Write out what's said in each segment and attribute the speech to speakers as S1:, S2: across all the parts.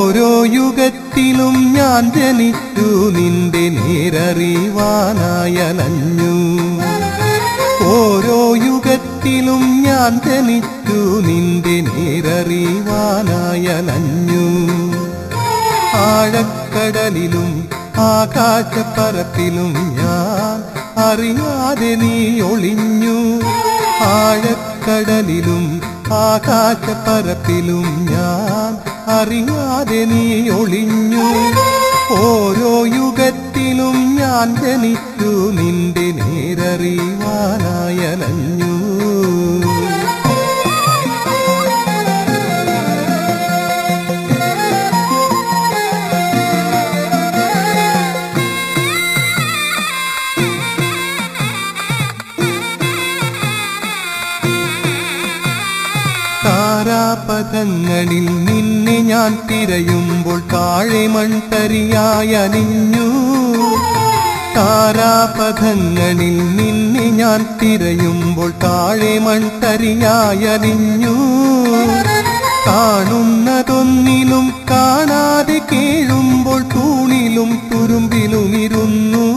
S1: ഓരോ യുഗത്തിലും ഞാൻ ജനിച്ചു നിന്റെ നേരറിവാനായലഞ്ഞു ഓരോ യുഗത്തിലും ഞാൻ ജനിച്ചു നിന്റെ നേരറിവാനായലഞ്ഞു ആഴക്കടലിലും ആകാശപ്പരപ്പിലും ഞാൻ അറിയാതെ നീ ഒളിഞ്ഞു ആഴക്കടലിലും ആകാശപ്പരപ്പിലും ഞാൻ അറിയാതെ നീ ഒളിഞ്ഞു ഓരോ യുഗത്തിലും ഞാൻ ജനിച്ചു നിന്റെ നേരറിവാനായലഞ്ഞു താരാപഥങ്ങളിൽ നിന്നെ ഞാൻ തിരയുമ്പോൾ താഴെ മൺതരിയായി അലിഞ്ഞു താരാപഥങ്ങളിൽ നിന്നെ ഞാൻ തിരയുമ്പോൾ താഴെ മൺതരിയായി അലിഞ്ഞു കാണുന്നതൊന്നിലും കാണാതെ കേഴുമ്പോൾ തൂണിലും തുരുമ്പിലും ഇരുന്നു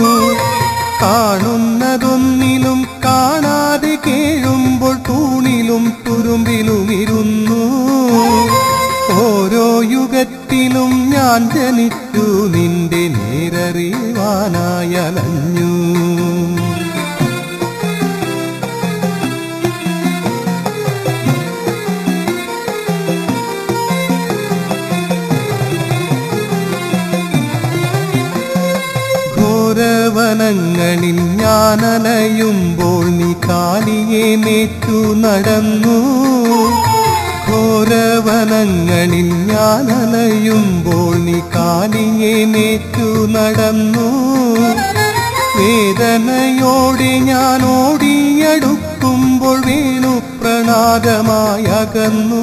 S1: കാണുന്നതൊന്നിലും കാണാതെ കേഴുമ്പോൾ തൂണിലും തുരുമ്പിലും ഇരുന്നു ഓരോ യുഗത്തിലും ഞാൻ ജനിച്ചു നിന്റെ നേരറിവാനായലഞ്ഞു ഘോരവനങ്ങളിൽ ഞാനലയുമ്പോൾ നീ കാലിയെ മേറ്റു നടന്നു ഘോരവനങ്ങളിൽ ഞാനലയുമ്പോൾ നീ കാലിയെ മേറ്റു നടന്നു വേദനയോടെ ഞാൻ ഓടിയടുക്കുമ്പോൾ വേണു പ്രണാദമായി അകന്നു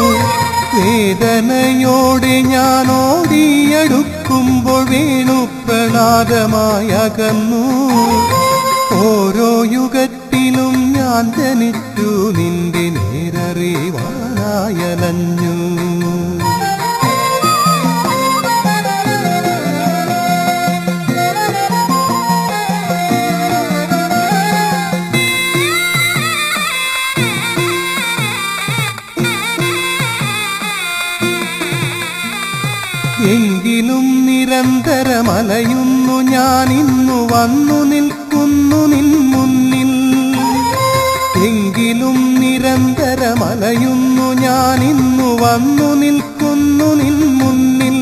S1: വേദനയോടെ ഞാൻ ഓടിയടുക്കുമ്പോൾ വേണു പ്രണാദമായി അകന്നു ഓരോ യുഗത്തിലും ഞാൻ ജനിച്ചു നിന്റെ നേരറിവാനായലഞ്ഞു എങ്കിലും നിരന്തരമലയുന്നു ഞാൻ ഇന്നു വന്നു നിൽക്കുന്നു നിൻ മുന്നിൽ എങ്കിലും നിരന്തരമലയുന്നു ഞാൻ ഇന്നു വന്നു നിൽക്കുന്നു നിൻ മുന്നിൽ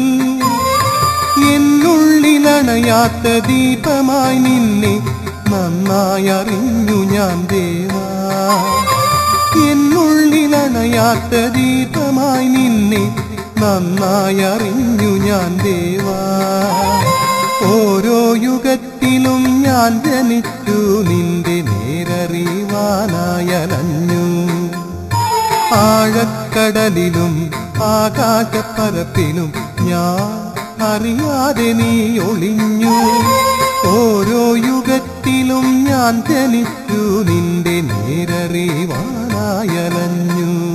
S1: എന്നുള്ളിലണയാത്ത ദീപമായി നിന്നെ നന്നായി അറിഞ്ഞു ഞാൻ ദേവാ എന്നുള്ളിലണയാത്ത ദീപമായി നിന്നെ നന്നായി അറിഞ്ഞു ഞാൻ ദേവാ ഓരോ യുഗത്തിലും ഞാൻ ജനിച്ചു നിന്റെ നേരറിവാനായലഞ്ഞു ആഴക്കടലിലും ആകാശപ്പരപ്പിലും ഞാൻ അറിയാതെ നീ ഒളിഞ്ഞു ഓരോ യുഗത്തിലും ഞാൻ ജനിച്ചു നിന്റെ നേരറിവാനായലഞ്ഞു